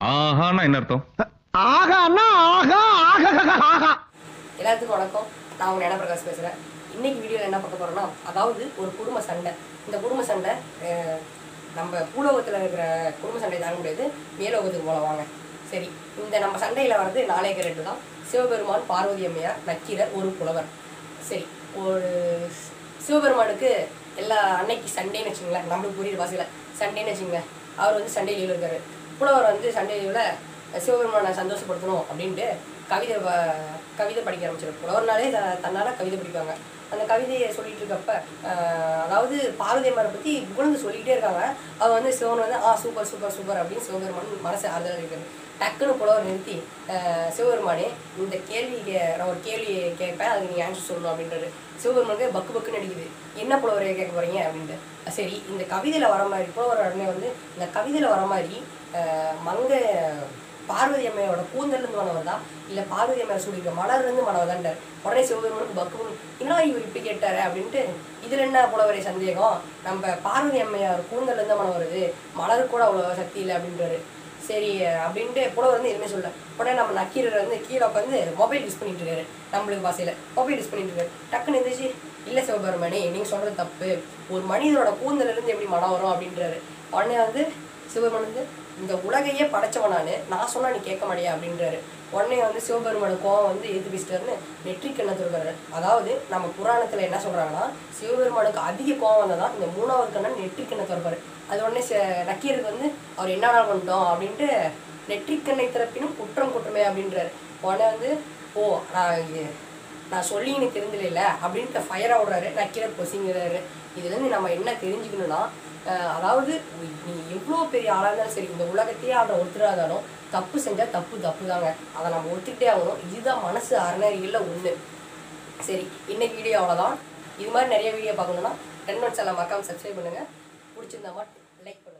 ஆஹான்னா என்ன அர்த்தம் ஆகான்னா ஆகா ஆகா ஆகா எல்லாத்துக்கும் வணக்கம் நான் உங்க ஞான பிரகாஷ் பேசுகிறேன் இன்னைக்கு வீடியோவில் என்ன பார்க்க போறோம்னா அதாவது ஒரு குடும்ப சண்டை இந்த குடும்ப சண்டை அஹ், நம்ம பூலோகத்தில் இருக்கிற குடும்ப சண்டை தாங்க முடியாது மேலோகத்துக்கு போல வாங்க சரி இந்த நம்ம சண்டையில் வர்றது நாளைய ரெண்டு தான் சிவபெருமான் பார்வதி அம்மையார் நக்கீரர் ஒரு புலவர் சரி ஒரு சி- சிவபெருமானுக்கு எல்லா அன்னைக்கு சண்டேன்னு வச்சுங்களேன் நம்மளுக்கு புரியுற பாசையில் சண்டேன்னு வச்சுங்களேன் அவர் வந்து சண்டே லீவில் இருக்காரு புலவர் வந்து சண்டே லீவில் சிவபெருமானை சந்தோஷப்படுத்தணும் அப்படின்ட்டு கவிதை வ- கவிதை படிக்க ஆரம்பிச்சிரு புலவர்னாலே த- தன்னால கவிதை படிப்பாங்க அந்த கவிதையை சொல்லிட்டு இருக்கப்ப ஆஹ், அதாவது பார்வதியம்மரை பற்றி புகழ்ந்து சொல்லிக்கிட்டே இருக்காங்க அவங்க வந்து சிவன் வந்து ஆ சூப்பர் சூப்பர் சூப்பர் அப்படின்னு சிவபெருமான் மனசு ஆறுதல் இருக்குது டக்குன்னு புலவர் நிறுத்தி ஆஹ், சிவபெருமானே இந்த கேள்வி கே- நான் ஒரு கேள்வி கேட்பேன் அதுக்கு நீங்கள் ஆன்சர் சொல்லணும் அப்படின்றாரு சிவபெருமானுக்கு பக்கு பக்குன்னு அடிக்குது என்ன புலவரை கேட்க போறீங்க அப்படின்ட்டு சரி இந்த கவிதையில் வர மாதிரி புலவர் உடனே வந்து இந்த கவிதையில் வர மாதிரி ஆஹ், மங்க பார்வதி அம்மையோட கூந்தல்லேருந்து மனவர்தா இல்லை பார்வதி அம்மையார் சொல்லியிருக்க மலர்லேருந்து மனவர்தான்டார் உடனே சிவபெருமானுக்கு பக்கு என்ன இவர் இப்படி கேட்டாரு அப்படின்ட்டு இதில் என்ன புலவரை சந்தேகம் நம்ம பார்வதி அம்மையார் கூந்தல்லேருந்து மனம் வருது மலர் கூட அவ்வளோ சக்தி இல்லை அப்படின்றாரு சரி அப்படின்ட்டு புலவர் வந்து எதுவுமே சொல்ல உடனே நம்ம நக்கீரர் வந்து கீழே உட்காந்து மொபைல் யூஸ் பண்ணிட்டு இருக்காரு நம்மளுக்கு பாசையில் மொபைல் யூஸ் பண்ணிட்டு இருக்காரு டக்குன்னு இருந்துச்சு இல்லை சிவபெருமணி நீங்கள் சொல்கிறது தப்பு ஒரு மனிதனோட கூந்தல்ல இருந்து எப்படி மனம் வரும் அப்படின்றாரு உடனே வந்து சிவபெருமன் வந்து இந்த உலகையே படைச்சவனானு நான் சொன்னா நீ கேட்க மாட்டியா அப்படின்றாரு உடனே வந்து சிவபெருமான கோவம் வந்து எது பேசிட்டாருன்னு நெற்றிக் கண்ணத்து இருக்காரு அதாவது நம்ம புராணத்துல என்ன சொல்றாங்கன்னா சிவபெருமானுக்கு அதிக கோவம் வந்ததான் இந்த மூணாவது கண்ணன் நெற்றிக் கண்ணத்தை இருப்பாரு அது உடனே ச- நக்கீருக்கு வந்து அவர் என்ன வேணாலும் பண்ணிட்டோம் அப்படின்ட்டு நெற்றிக் கண்ணை திறப்பினும் குற்றம் குற்றமே அப்படின்றாரு உடனே வந்து ஓ நான் இது நான் சொல்லி எனக்கு தெரிஞ்சல அப்படின்ட்டு ஃபயராக விடுறாரு நக்கீரர் பொசிங்கிறாரு இதுலேருந்து நம்ம என்ன தெரிஞ்சுக்கணும்னா அஹ், அதாவது நீ எவ்வளோ பெரிய ஆளாக இருந்தாலும் சரி இந்த உலகத்தையே ஆடுற ஒருத்தராக இருந்தாலும் தப்பு செஞ்சால் தப்பு தப்பு தாங்க அதை நம்ம ஒத்துக்கிட்டே ஆகணும் இதுதான் மனசு அறநறிகளில் ஒன்று சரி இன்னைக்கு வீடியோ அவ்வளோதான் இது மாதிரி நிறைய வீடியோ பார்க்கணுன்னா டென் மினிட்ஸ் எல்லாம் மறக்காம சப்ஸ்கிரைப் பண்ணுங்கள் பிடிச்சிருந்தா மட்டும் லைக் பண்ணுங்க